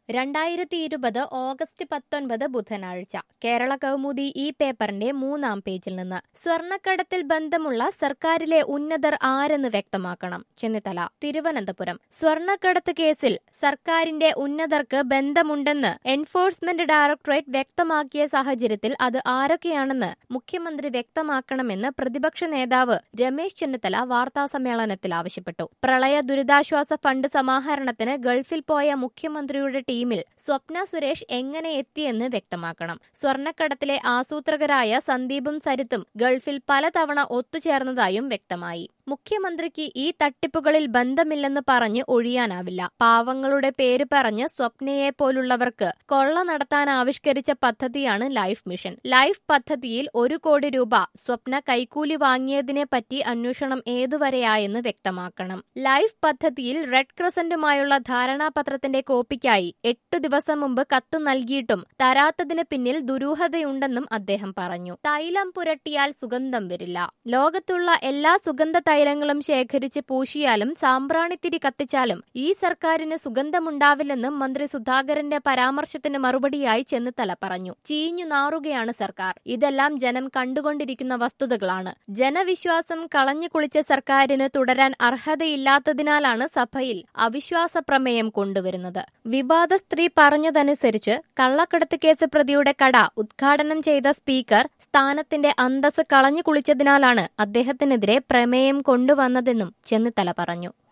രണ്ടായിരത്തി ഇരുപത് ഓഗസ്റ്റ് പത്തൊൻപത് ബുധനാഴ്ച കേരള കൗമുദി ഈ പേപ്പറിന്റെ മൂന്നാം പേജിൽ നിന്ന് സ്വർണ്ണക്കടത്തിൽ ബന്ധമുള്ള സർക്കാരിലെ ഉന്നതർ ആരെന്ന് വ്യക്തമാക്കണം ചെന്നിത്തല തിരുവനന്തപുരം സ്വർണ്ണക്കടത്ത് കേസിൽ സർക്കാരിന്റെ ഉന്നതർക്ക് ബന്ധമുണ്ടെന്ന് എൻഫോഴ്സ്മെന്റ് ഡയറക്ടറേറ്റ് വ്യക്തമാക്കിയ സാഹചര്യത്തിൽ അത് ആരൊക്കെയാണെന്ന് മുഖ്യമന്ത്രി വ്യക്തമാക്കണമെന്ന് പ്രതിപക്ഷ നേതാവ് രമേശ് ചെന്നിത്തല വാർത്താസമ്മേളനത്തിൽ ആവശ്യപ്പെട്ടു പ്രളയ ദുരിതാശ്വാസ ഫണ്ട് സമാഹരണത്തിന് ഗൾഫിൽ പോയ മുഖ്യമന്ത്രിയുടെ ടീമിൽ സ്വപ്ന സുരേഷ് എങ്ങനെ എത്തിയെന്ന് വ്യക്തമാക്കണം സ്വർണ്ണക്കടത്തിലെ ആസൂത്രകരായ സന്ദീപും സരിത്തും ഗൾഫിൽ പലതവണ ഒത്തുചേർന്നതായും വ്യക്തമായി മുഖ്യമന്ത്രിക്ക് ഈ തട്ടിപ്പുകളിൽ ബന്ധമില്ലെന്ന് പറഞ്ഞ് ഒഴിയാനാവില്ല പാവങ്ങളുടെ പേര് പറഞ്ഞ് സ്വപ്നയെ പോലുള്ളവർക്ക് കൊള്ള നടത്താൻ ആവിഷ്കരിച്ച പദ്ധതിയാണ് ലൈഫ് മിഷൻ ലൈഫ് പദ്ധതിയിൽ ഒരു കോടി രൂപ സ്വപ്ന കൈക്കൂലി വാങ്ങിയതിനെ പറ്റി അന്വേഷണം ഏതുവരെയായെന്ന് വ്യക്തമാക്കണം ലൈഫ് പദ്ധതിയിൽ റെഡ് ക്രസന്റുമായുള്ള ധാരണാപത്രത്തിന്റെ കോപ്പിക്കായി എട്ടു ദിവസം മുമ്പ് കത്ത് നൽകിയിട്ടും തരാത്തതിന് പിന്നിൽ ദുരൂഹതയുണ്ടെന്നും അദ്ദേഹം പറഞ്ഞു തൈലം പുരട്ടിയാൽ സുഗന്ധം വരില്ല ലോകത്തുള്ള എല്ലാ സുഗന്ധ തൈലങ്ങളും ശേഖരിച്ച് പൂശിയാലും സാമ്പ്രാണിത്തിരി കത്തിച്ചാലും ഈ സർക്കാരിന് സുഗന്ധമുണ്ടാവില്ലെന്ന് മന്ത്രി സുധാകരന്റെ പരാമർശത്തിന് മറുപടിയായി ചെന്നിത്തല പറഞ്ഞു ചീഞ്ഞു നാറുകയാണ് സർക്കാർ ഇതെല്ലാം ജനം കണ്ടുകൊണ്ടിരിക്കുന്ന വസ്തുതകളാണ് ജനവിശ്വാസം കളഞ്ഞു കുളിച്ച സർക്കാരിന് തുടരാൻ അർഹതയില്ലാത്തതിനാലാണ് സഭയിൽ അവിശ്വാസ പ്രമേയം കൊണ്ടുവരുന്നത് വിവാദ സ്ത്രീ പറഞ്ഞതനുസരിച്ച് കള്ളക്കടത്ത് കേസ് പ്രതിയുടെ കട ഉദ്ഘാടനം ചെയ്ത സ്പീക്കർ സ്ഥാനത്തിന്റെ അന്തസ് കളഞ്ഞു കുളിച്ചതിനാലാണ് അദ്ദേഹത്തിനെതിരെ പ്രമേയം കൊണ്ടുവന്നതെന്നും ചെന്നിത്തല പറഞ്ഞു